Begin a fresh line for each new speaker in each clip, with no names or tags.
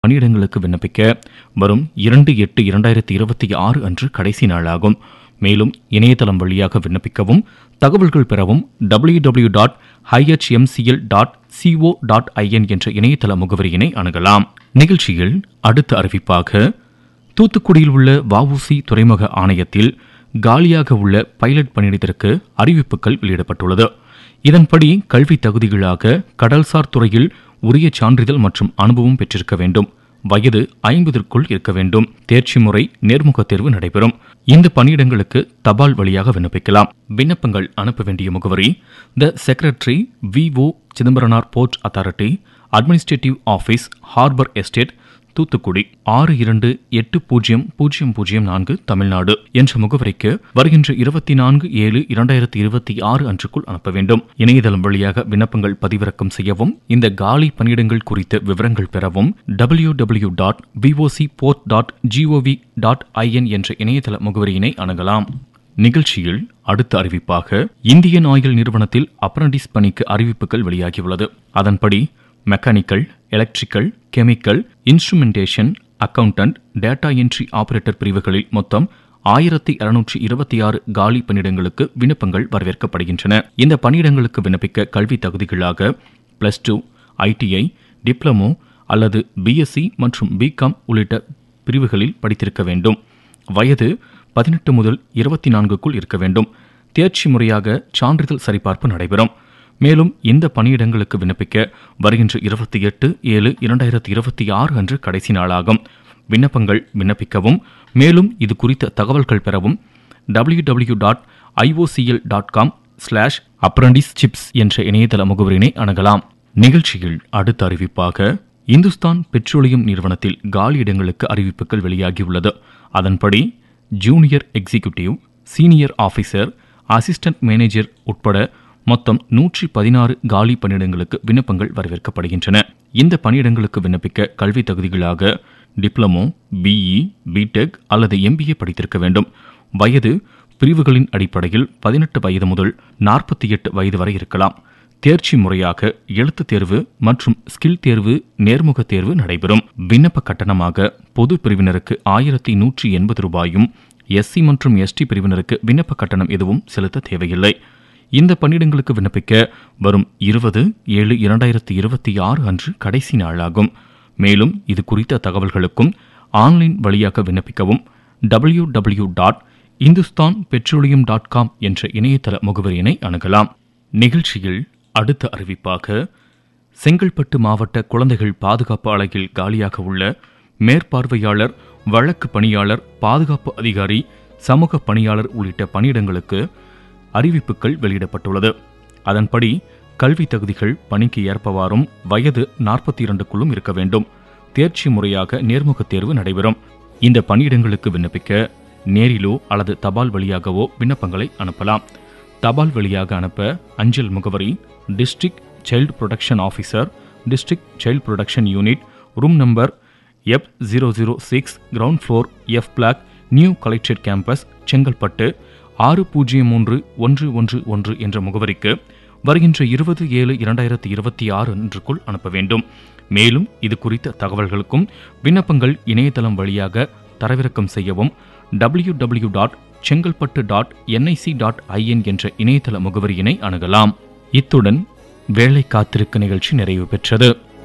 பணியிடங்களுக்கு விண்ணப்பிக்க வரும் இரண்டு எட்டு இரண்டாயிரத்தி இருபத்தி ஆறு அன்று கடைசி நாளாகும் மேலும் இணையதளம் வழியாக விண்ணப்பிக்கவும் தகவல்கள் பெறவும் W W dot IHMCL dot CO dot IN என்ற இணையதள முகவரியினை அணுகலாம் நிகழ்ச்சியில் அடுத்த அறிவிப்பாக தூத்துக்குடியில் உள்ள வஉசி துறைமுக ஆணையத்தில் காலியாக உள்ள பைலட் பணியிடத்திற்கு அறிவிப்புகள் வெளியிடப்பட்டுள்ளது இதன்படி கல்வி தகுதிகளாக கடல்சார் துறையில் உரிய சான்றிதழ் மற்றும் அனுபவம் பெற்றிருக்க வேண்டும் வயது ஐம்பதற்குள் இருக்க வேண்டும் தேர்ச்சி முறை நேர்முக தேர்வு நடைபெறும் இந்த பணியிடங்களுக்கு தபால் வழியாக விண்ணப்பிக்கலாம் விண்ணப்பங்கள் அனுப்ப வேண்டிய முகவரி the secretary VO Chidambaranar port authority administrative office harbour estate Thoothukudi ஆறு இரண்டு எட்டு பூஜ்ஜியம் பூஜ்ஜியம் பூஜ்ஜியம் நான்கு தமிழ்நாடு என்ற முகவரிக்கு வருகின்ற இருபத்தி நான்கு ஏழு இரண்டாயிரத்தி இருபத்தி ஆறு அன்றுக்குள் அனுப்ப வேண்டும் இணையதளம் வழியாக விண்ணப்பங்கள் பதிவிறக்கம் செய்யவும் இந்த காலி பணியிடங்கள் குறித்த விவரங்கள் பெறவும் W W dot VOC port dot GOV dot IN என்ற இணையதள முகவரியினை அணுகலாம் நிகழ்ச்சியில் அடுத்த அறிவிப்பாக இந்தியன் ஆயில் நிறுவனத்தில் அப்ரண்டிஸ் பணிக்கு அறிவிப்புகள் வெளியாகியுள்ளது அதன்படி mechanical electrical chemical instrumentation accountant data entry operator பிரிவுகளில் மொத்தம் ஆயிரத்தி இருநூற்றி இருபத்தி ஆறு காலி பணியிடங்களுக்கு விண்ணப்பங்கள் வரவேற்கப்படுகின்றன இந்த பணியிடங்களுக்கு விண்ணப்பிக்க கல்வி தகுதிகளாக பிளஸ் டூ ஐடிஐ டிப்ளமோ அல்லது பிஎஸ்சி மற்றும் பிகாம் உள்ளிட்ட பிரிவுகளில் படித்திருக்க வேண்டும் வயது பதினெட்டு முதல் இருபத்தி நான்குக்குள் இருக்க வேண்டும் தேர்ச்சி முறையாக சான்றிதழ் சரிபார்ப்பு நடைபெறும் மேலும் இந்த பணியிடங்களுக்கு விண்ணப்பிக்க வருகின்ற இருபத்தி எட்டு ஏழு இரண்டாயிரத்தி இருபத்தி ஆறு அன்று கடைசி நாளாகும் விண்ணப்பங்கள் விண்ணப்பிக்கவும் மேலும் இது குறித்த தகவல்கள் பெறவும் W W dot IOCL dot com slash apprenticeships என்ற இணையதள முகவரினை அணுகலாம் நிகழ்ச்சியில் அடுத்த அறிவிப்பாக இந்துஸ்தான் பெட்ரோலியம் நிறுவனத்தில் காலி இடங்களுக்கு அறிவிப்புகள் வெளியாகியுள்ளது அதன்படி junior executive senior officer assistant manager உட்பட மொத்தம் நூற்றி பதினாறு காலி பணியிடங்களுக்கு விண்ணப்பங்கள் வரவேற்கப்படுகின்றன இந்த பணியிடங்களுக்கு விண்ணப்பிக்க கல்வி தகுதிகளாக டிப்ளமோ பிஇ பிடெக் அல்லது எம்பிஏ படித்திருக்க வேண்டும் வயது பிரிவுகளின் அடிப்படையில் பதினெட்டு வயது முதல் நாற்பத்தி எட்டு வயது வரை இருக்கலாம் தேர்ச்சி முறையாக எழுத்துத் தேர்வு மற்றும் ஸ்கில் தேர்வு நேர்முக தேர்வு நடைபெறும் விண்ணப்ப கட்டணமாக பொது பிரிவினருக்கு ஆயிரத்தி நூற்றி எண்பது ரூபாயும் எஸ்சி மற்றும் எஸ்டி பிரிவினருக்கு விண்ணப்ப கட்டணம் எதுவும் செலுத்த தேவையில்லை இந்த பணியிடங்களுக்கு விண்ணப்பிக்க வரும் இருபது ஏழு இரண்டாயிரத்தி இருபத்தி ஆறு அன்று கடைசி நாளாகும் மேலும் இது குறித்த தகவல்களுக்கும் ஆன்லைன் வழியாக விண்ணப்பிக்கவும் W W dot Hindustan petroleum dot com என்ற இணையதள முகவரியினை அணுகலாம் நிகழ்ச்சியில் அடுத்த அறிவிப்பாக செங்கல்பட்டு மாவட்ட குழந்தைகள் பாதுகாப்பு அலகில் காலியாக உள்ள மேற்பார்வையாளர் வழக்கு பணியாளர் பாதுகாப்பு அதிகாரி சமூக பணியாளர் உள்ளிட்ட பணியிடங்களுக்கு அறிவிப்புகள் வெளியிடப்பட்டுள்ளது அதன்படி கல்வி தகுதிகள் பணிக்கு ஏற்பவாறும் வயது நாற்பத்தி இரண்டுக்குள்ளும் இருக்க வேண்டும் தேர்ச்சி முறையாக நேர்முக தேர்வு நடைபெறும் இந்த பணியிடங்களுக்கு விண்ணப்பிக்க நேரிலோ அல்லது தபால் வழியாகவோ விண்ணப்பங்களை அனுப்பலாம் தபால் வழியாக அனுப்ப அஞ்சல் முகவரி district child protection officer district child protection unit room number F zero zero six ground floor F block new collectorate campus Chengalpattu ஆறு பூஜ்ஜியம் மூன்று ஒன்று ஒன்று ஒன்று என்ற முகவரிக்கு வருகின்ற இருபது ஏழு இரண்டாயிரத்தி இருபத்தி ஆறு அன்றுக்குள் அனுப்ப வேண்டும் மேலும் இது குறித்த தகவல்களுக்கும் விண்ணப்பங்கள் இணையதளம் வழியாக தரவிறக்கம் செய்யவும் W W dot Chengalpattu dot NIC dot IN என்ற இணையதள முகவரியினை அணுகலாம் இத்துடன் வேலை காத்திருக்க நிகழ்ச்சி நிறைவு பெற்றது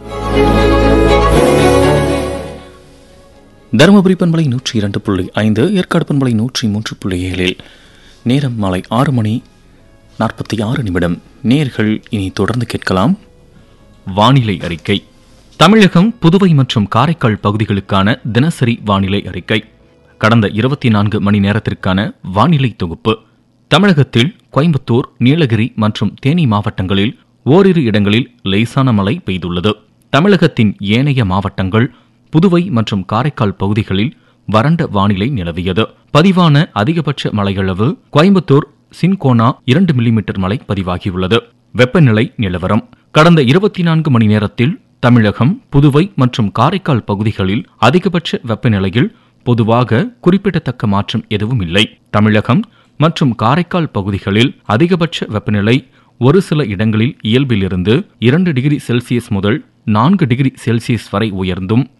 தருமபுரி பண்பலை நூற்றி இரண்டு புள்ளி ஐந்து ஏற்காடு பண்பலை நூற்றி மூன்று புள்ளி ஏழில் நேரம் மாலை ஆறு மணி நாற்பத்தி ஆறு நிமிடம் நேர்கள் இனி தொடர்ந்து கேட்கலாம் வானிலை அறிக்கை தமிழகம் புதுவை மற்றும் காரைக்கால் பகுதிகளுக்கான தினசரி வானிலை அறிக்கை கடந்த இருபத்தி நான்கு மணி நேரத்திற்கான வானிலை தொகுப்பு தமிழகத்தில் கோயம்புத்தூர் நீலகிரி மற்றும் தேனி மாவட்டங்களில் ஓரிரு இடங்களில் லேசான மழை பெய்துள்ளது தமிழகத்தின் ஏனைய மாவட்டங்கள் புதுவை மற்றும் காரைக்கால் பகுதிகளில் வறண்ட வானிலை நிலவியது பதிவான அதிகபட்ச மழையளவு கோயம்புத்தூர் சின்கோனா இரண்டு மில்லிமீட்டர் மழை பதிவாகியுள்ளது வெப்பநிலை நிலவரம் கடந்த இருபத்தி நான்கு மணி நேரத்தில் தமிழகம் புதுவை மற்றும் காரைக்கால் பகுதிகளில் அதிகபட்ச வெப்பநிலையில் பொதுவாக குறிப்பிடத்தக்க மாற்றம் எதுவும் இல்லை தமிழகம் மற்றும் காரைக்கால் பகுதிகளில் அதிகபட்ச வெப்பநிலை ஒரு சில இடங்களில் இயல்பிலிருந்து இரண்டு டிகிரி செல்சியஸ் முதல் நான்கு டிகிரி செல்சியஸ் வரை உயர்ந்தும்